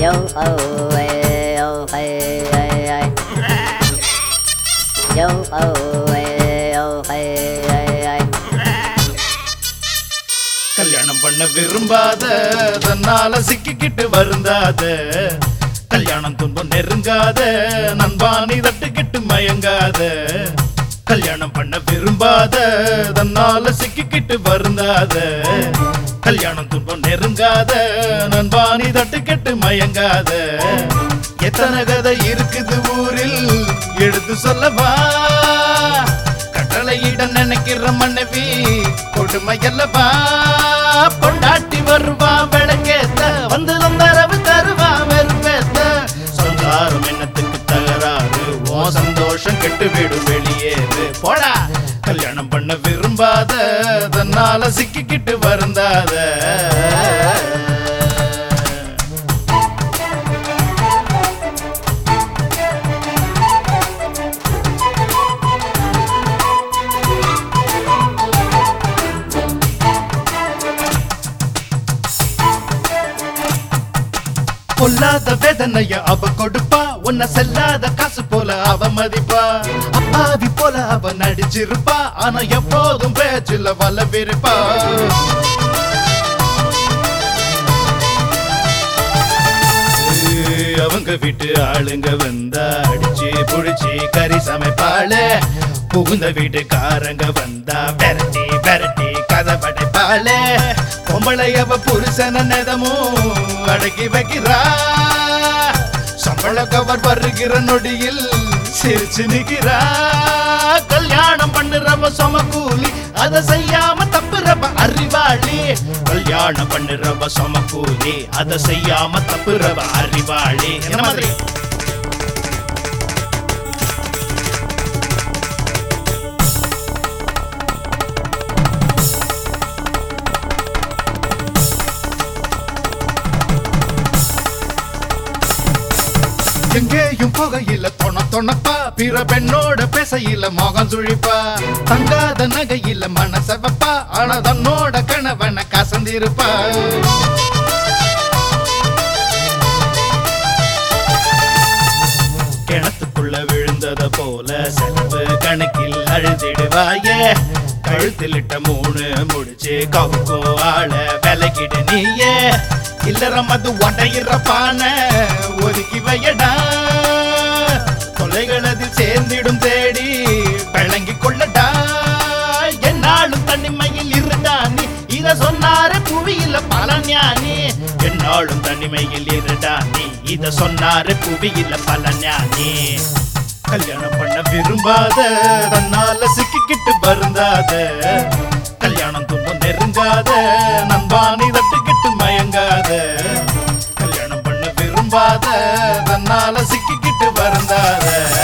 Yo oh hey oh hey hey hey. Yo oh hey oh hey hey hey. கல்யாணம் பண்ண விரும்பாத தன்னால சிக்கிக்கிட்டு வருந்தாத கல்யாணம் துன்பம் நெருங்காத நண்பானி தட்டுக்கிட்டு மயங்காத கல்யாணம் பண்ண விரும்பாத தன்னால சிக்கிக்கிட்டு வருந்தாத கல்யாணம் துன்பம் நெருங்காத நண்பானி தட்டுக்கிட்டு மயங்காத எத்தனை கதை இருக்குது ஊரில் எடுத்து சொல்லவா கட்டளையிட நினைக்கிற மனைவி கொடுமை அல்லவா பொண்டாட்டி வருவா விளக்கேத்த வந்து தந்தரவு தருவா வெறுப்பேத்த சம்சாரம் என்னத்துக்கு தகராறு ஓ சந்தோஷம் கெட்டு விடும் வெளியேறு போடா கல்யாணம் பண்ண விரும்பாத தன்னால சிக்கிக்கிட்டு வருந்தாத பொல்லாத வேதனைய அவ கொடுப்பா உன்னை செல்லாத காசு போல அவ மதிப்பா அப்பாவி போல அவ நடிச்சிருப்பா ஆனா எப்போதும் பேச்சுல வளவிருப்பா அவங்க வீட்டு ஆளுங்க வந்தா அடிச்சு புடிச்சு கறி சமைப்பாளே புகுந்த வீட்டுக்காரங்க வந்தா விரட்டி விரட்டி கதை படைப்பாளே பொம்பளை அவ புருஷன நெதமும் அடக்கி வைக்கிறா சம்பள கவர் வருகிற நொடியில் சிரிச்சு நிக்கிறா கல்யாணம் பண்ணுறவ சொம கூலி அத செய்யாம தப்புறவ அறிவாளி கல்யாணம் பண்ணுறவ சொம கூலி அத செய்யாம தப்புறவ அறிவாளி என்ன மாதிரி எங்கேயும் புகையில தொண தொணப்பா பிற பெண்ணோட பேசையில மோகம் சுழிப்பா தங்காத நகையில மனச வைப்பா ஆனா தன்னோட கணவனை கசந்திருப்பா கிணத்துக்குள்ள விழுந்தத போல செலவு கணக்கில் அழுதிடுவாயே கழுத்திலிட்ட மூணு முடிச்சு கவுக்கும் ஆள விலகிடு நீயே இல்லற மது உடையிற பானை ஒதுக்கி வையடா தொலைகள் அதில் சேர்ந்திடும் தேடி விளங்கி கொள்ளடா என்னாலும் தனிமையில் இருந்தா நீ இத சொன்னாரு புவியில பல ஞானி என்னாலும் தனிமையில் இருடா நீ இத சொன்னாரு புவியில பல ஞானி கல்யாணம் பண்ண விரும்பாத தன்னால சிக்கிக்கிட்டு வருந்தாத கல்யாணம் துன்பம் நெருங்காத நண்பானி தட்டுக்கிட்டு மயங்காத கல்யாணம் பண்ண விரும்பாத தன்னால சிக்கிக்கிட்டு வருந்தாத